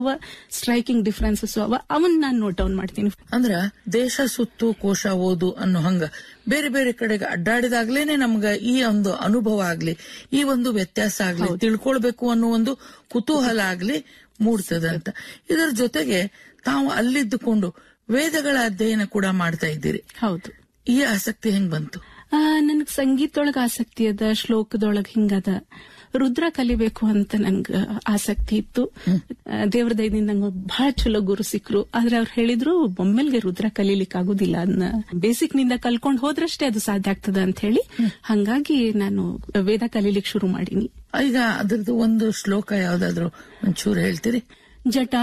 striking differences ಅವ ಅವನ್ ನಾನು ನೋಟ್ ಡೌನ್ ಮಾಡ್ತೀನಿ ಅಂದ್ರ ದೇಶ ಸುತ್ತು ಕೋಶ ಓದು ಅನ್ನೋ ಹಂಗ ಬೇರೆ ಬೇರೆ ಕಡೆಗೆ ಅಡ್ಡಾಡಿದಾಗ್ಲೇನೆ ನಮ್ಗ ಈ ಒಂದು ಅನುಭವ ಆಗ್ಲಿ ಈ ಒಂದು ವ್ಯತ್ಯಾಸ ಆಗ್ಲಿ ತಿಳ್ಕೊಳ್ಬೇಕು ಅನ್ನೋ ಒಂದು ಕುತೂಹಲ ಆಗ್ಲಿ ಮೂಡ್ತದಂತ ಇದರ ಜೊತೆಗೆ ತಾವು ಅಲ್ಲಿದ್ದುಕೊಂಡು ವೇದಗಳ ಅಧ್ಯಯನ ಕೂಡ ಮಾಡ್ತಾ ಇದ್ದೀರಿ ಹೌದು ಈ ಆಸಕ್ತಿ ಹೆಂಗ್ ಬಂತು ನನಗ್ ಸಂಗೀತದೊಳಗ ಆಸಕ್ತಿ ಅದ ಶ್ಲೋಕದೊಳಗ ಹಿಂಗದ ರುದ್ರ ಕಲಿಬೇಕು ಅಂತ ನನ್ಗ ಆಸಕ್ತಿ ಇತ್ತು ಆ, ದೇವ್ರ ದಯದಿಂದ ನಂಗೆ ಬಹಳ ಚಲೋ ಗುರು ಸಿಕ್ರು ಆದ್ರೆ ಅವ್ರು ಹೇಳಿದ್ರು ಒಮ್ಮೆಲ್ಗೆ ರುದ್ರ ಕಲೀಲಿಕ್ ಆಗುದಿಲ್ಲ ಅದನ್ನ ಬೇಸಿಕ್ ನಿಂದ ಕಲ್ಕೊಂಡ್ ಹೋದ್ರಷ್ಟೇ ಅದು ಸಾಧ್ಯ ಆಗ್ತದ ಅಂತ ಹೇಳಿ ಹಂಗಾಗಿ ನಾನು ವೇದ ಕಲೀಲಿಕ್ ಶುರು ಮಾಡೀನಿ ಈಗ ಅದ್ರದ್ದು ಒಂದು ಶ್ಲೋಕ ಯಾವ್ದಾದ್ರು ಒಂಚೂರು ಹೇಳ್ತೀರಿ ಜಟ